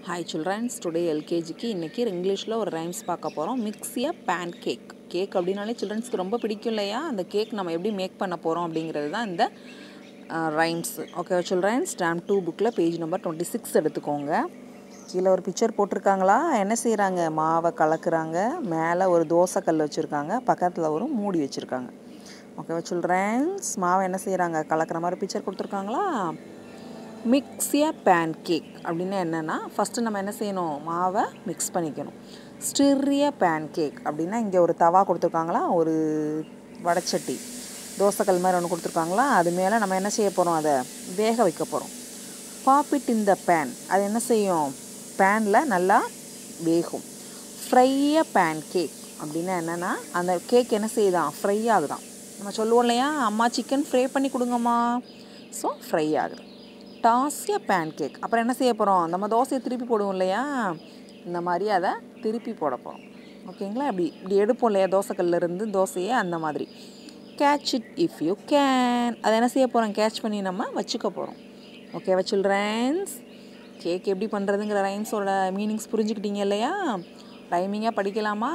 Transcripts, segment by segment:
Hi children's today எல்கேஜிக்கு இன்றைக்கி இங்கிலீஷில் ஒரு ரைம்ஸ் பார்க்க போகிறோம் மிக்ஸியா பேன் கேக் கேக் அப்படின்னாலே சில்ட்ரன்ஸ்க்கு ரொம்ப பிடிக்கும் இல்லையா அந்த கேக் நம்ம எப்படி மேக் பண்ண போகிறோம் அப்படிங்கிறது தான் இந்த rhymes okay children's time two புக்கில் பேஜ் நம்பர் டுவெண்ட்டி சிக்ஸ் எடுத்துக்கோங்க கீழே ஒரு பிக்சர் போட்டிருக்காங்களா என்ன செய்கிறாங்க மாவை கலக்குறாங்க மேலே ஒரு தோசை கல் வச்சுருக்காங்க பக்கத்தில் ஒரு மூடி வச்சுருக்காங்க ஓகே சில்ட்ரன்ஸ் மாவை என்ன செய்கிறாங்க கலக்கிற மாதிரி பிக்சர் கொடுத்துருக்காங்களா மிக்ஸியா பேன் கேக் அப்படின்னா என்னென்னா ஃபஸ்ட்டு நம்ம என்ன செய்யணும் மாவை மிக்ஸ் பண்ணிக்கணும் ஸ்டிரிய பேன் கேக் அப்படின்னா இங்கே ஒரு தவா கொடுத்துருக்காங்களா ஒரு வடச்சட்டி தோசைக்கல் மாதிரி ஒன்று கொடுத்துருக்காங்களா அது மேலே நம்ம என்ன செய்ய போகிறோம் அதை வேக வைக்க போகிறோம் பாப்பிட் இந்த பேன் அது என்ன செய்யும் பேனில் நல்லா வேகும் ஃப்ரைய பேன் கேக் அப்படின்னா என்னென்னா அந்த கேக் என்ன செய்யுதான் ஃப்ரை ஆகுதான் நம்ம சொல்லுவோம் இல்லையா அம்மா சிக்கன் ஃப்ரை பண்ணி கொடுங்கம்மா ஸோ ஃப்ரை ஆகுது டாஸிய பேன் கேக் அப்புறம் என்ன செய்ய போகிறோம் நம்ம தோசையை திருப்பி போடுவோம் இல்லையா இந்த மாதிரி அதை திருப்பி போட போகிறோம் ஓகேங்களா இப்படி இப்படி எடுப்போம் இல்லையா தோசைக்கல்ல இருந்து தோசையை அந்த மாதிரி catch it if you can அதை என்ன செய்ய போகிறோம் கேட்ச் பண்ணி நம்ம வச்சுக்க போகிறோம் ஓகேவா சில்ட்ரன்ஸ் கேக் எப்படி பண்ணுறதுங்கிற ரைம்ஸோட மீனிங்ஸ் புரிஞ்சுக்கிட்டீங்க இல்லையா ரைமிங்காக படிக்கலாமா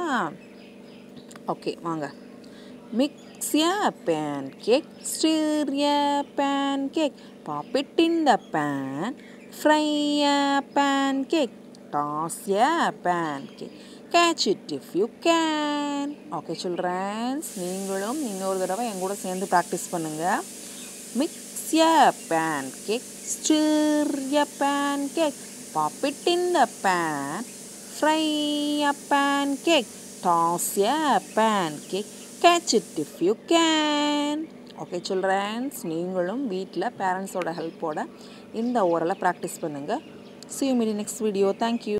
ஓகே வாங்க mix a pancake, stir a pancake, pop it in the pan, fry a pancake, toss a pancake, catch it if you can. Okay children's நீங்களும் இன்னொரு தடவை என் கூட சேர்ந்து ப்ராக்டிஸ் பண்ணுங்கள் mix a pancake, stir a pancake, pop it in the pan, fry a pancake, toss a pancake, catch it if you can okay children's நீங்களும் வீட்டில் பேரண்ட்ஸோட ஹெல்ப்போட இந்த ஓரலை ப்ராக்டிஸ் பண்ணுங்கள் see you meet next video thank you